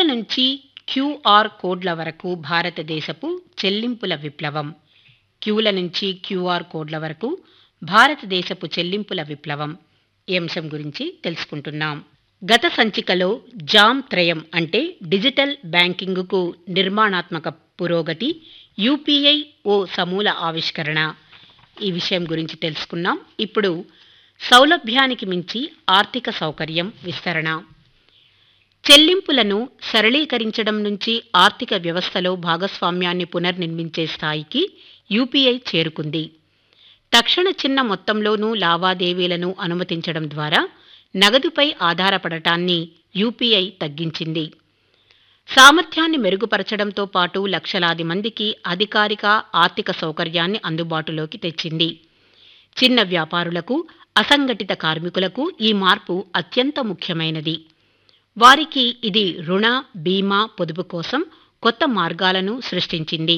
నుంచి క్యూఆర్ కోడ్ల వరకు భారతదేశపు చెల్లింపుల విప్లవం క్యూల నుంచి క్యూఆర్ కోడ్ల వరకు భారతదేశపు చెల్లింపుల విప్లవం ఈ అంశం గురించి తెలుసుకుంటున్నాం గత సంచికలో జామ్ త్రయం అంటే డిజిటల్ బ్యాంకింగ్కు నిర్మాణాత్మక పురోగతి యూపీఐ ఓ సమూల ఆవిష్కరణ ఈ విషయం గురించి తెలుసుకున్నాం ఇప్పుడు సౌలభ్యానికి మించి ఆర్థిక సౌకర్యం విస్తరణ చెల్లింపులను సరళీకరించడం నుంచి ఆర్థిక వ్యవస్థలో భాగస్వామ్యాన్ని పునర్నిర్మించే స్థాయికి యూపీఐ చేరుకుంది తక్షణ చిన్న మొత్తంలోనూ లావాదేవీలను అనుమతించడం ద్వారా నగదుపై ఆధారపడటాన్ని యూపీఐ తగ్గించింది సామర్థ్యాన్ని మెరుగుపరచడంతో పాటు లక్షలాది మందికి అధికారిక ఆర్థిక సౌకర్యాన్ని అందుబాటులోకి తెచ్చింది చిన్న వ్యాపారులకు అసంఘటిత కార్మికులకు ఈ మార్పు అత్యంత ముఖ్యమైనది వారికి ఇది రుణ బీమా పొదుపు కోసం కొత్త మార్గాలను సృష్టించింది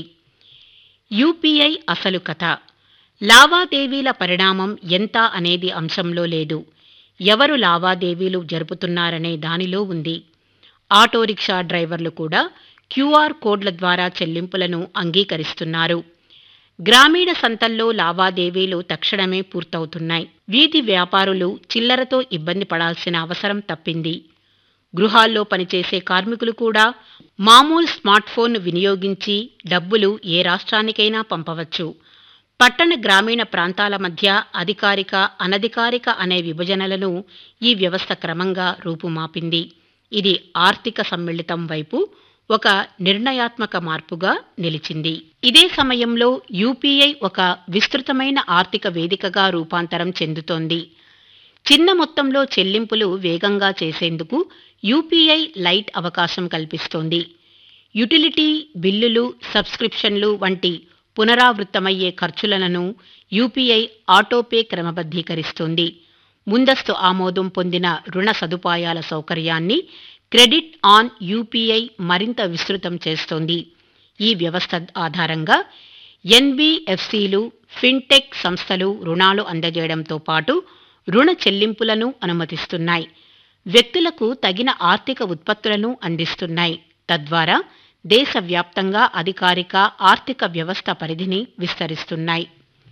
యూపీఐ అసలు కథ లావాదేవీల పరిణామం ఎంత అనేది అంశంలో లేదు ఎవరు లావాదేవీలు జరుపుతున్నారనే దానిలో ఉంది ఆటో రిక్షా డ్రైవర్లు కూడా క్యూఆర్ కోడ్ల ద్వారా చెల్లింపులను అంగీకరిస్తున్నారు గ్రామీణ సంతల్లో లావాదేవీలు తక్షణమే పూర్తవుతున్నాయి వీధి వ్యాపారులు చిల్లరతో ఇబ్బంది పడాల్సిన అవసరం తప్పింది గృహాల్లో పనిచేసే కార్మికులు కూడా మామూలు స్మార్ట్ఫోన్ వినియోగించి డబ్బులు ఏ రాష్ట్రానికైనా పంపవచ్చు పట్టణ గ్రామీణ ప్రాంతాల మధ్య అధికారిక అనధికారిక అనే విభజనలను ఈ వ్యవస్థ క్రమంగా రూపుమాపింది ఇది ఆర్థిక సమ్మిళితం వైపు ఒక నిర్ణయాత్మక మార్పుగా నిలిచింది ఇదే సమయంలో యూపీఐ ఒక విస్తృతమైన ఆర్థిక వేదికగా రూపాంతరం చెందుతోంది చిన్న మొత్తంలో చెల్లింపులు వేగంగా చేసేందుకు యూపీఐ లైట్ అవకాశం కల్పిస్తోంది యుటిలిటీ బిల్లులు సబ్స్క్రిప్షన్లు వంటి పునరావృత్తమయ్యే ఖర్చులను యూపీఐ ఆటోపే క్రమబద్ధీకరిస్తోంది ముందస్తు ఆమోదం పొందిన రుణ సదుపాయాల సౌకర్యాన్ని క్రెడిట్ ఆన్ యూపీఐ మరింత విస్తృతం చేస్తోంది ఈ వ్యవస్థ ఆధారంగా ఎన్బిఎఫ్సిలు ఫిన్టెక్ సంస్థలు రుణాలు అందజేయడంతో పాటు రుణ చెల్లింపులను అనుమతిస్తున్నాయి వ్యక్తులకు తగిన ఆర్థిక ఉత్పత్తులను అందిస్తున్నాయి తద్వారా దేశవ్యాప్తంగా అధికారిక ఆర్థిక వ్యవస్థ పరిధిని విస్తరిస్తున్నాయి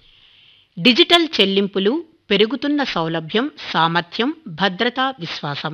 డిజిటల్ చెల్లింపులు పెరుగుతున్న సౌలభ్యం సామర్థ్యం భద్రత విశ్వాసం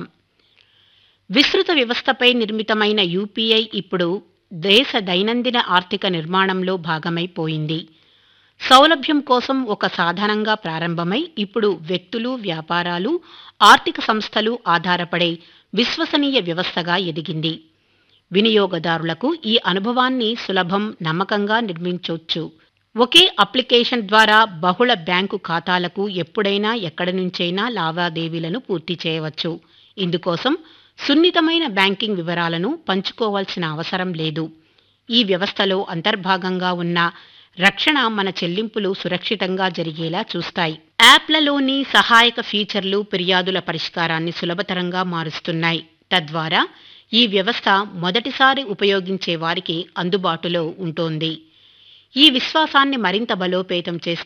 విస్తృత వ్యవస్థపై నిర్మితమైన యూపీఐ ఇప్పుడు దేశ దైనందిన ఆర్థిక నిర్మాణంలో భాగమైపోయింది సౌలభ్యం కోసం ఒక సాధనంగా ప్రారంభమై ఇప్పుడు వ్యక్తులు వ్యాపారాలు ఆర్థిక సంస్థలు ఆధారపడే విశ్వసనీయ వ్యవస్థగా ఎదిగింది వినియోగదారులకు ఈ అనుభవాన్ని సులభం నమ్మకంగా నిర్మించవచ్చు ఒకే అప్లికేషన్ ద్వారా బహుళ బ్యాంకు ఖాతాలకు ఎప్పుడైనా ఎక్కడి నుంచైనా లావాదేవీలను పూర్తి చేయవచ్చు ఇందుకోసం సున్నితమైన బ్యాంకింగ్ వివరాలను పంచుకోవాల్సిన అవసరం లేదు ఈ వ్యవస్థలో అంతర్భాగంగా ఉన్న రక్షణ మన చెల్లింపులు సురక్షితంగా జరిగేలా చూస్తాయి యాప్లలోని సహాయక ఫీచర్లు ఫిర్యాదుల పరిష్కారాన్ని సులభతరంగా మారుస్తున్నాయి తద్వారా ఈ వ్యవస్థ మొదటిసారి ఉపయోగించే వారికి అందుబాటులో ఉంటోంది ఈ విశ్వాసాన్ని మరింత బలోపేతం చేస్తూ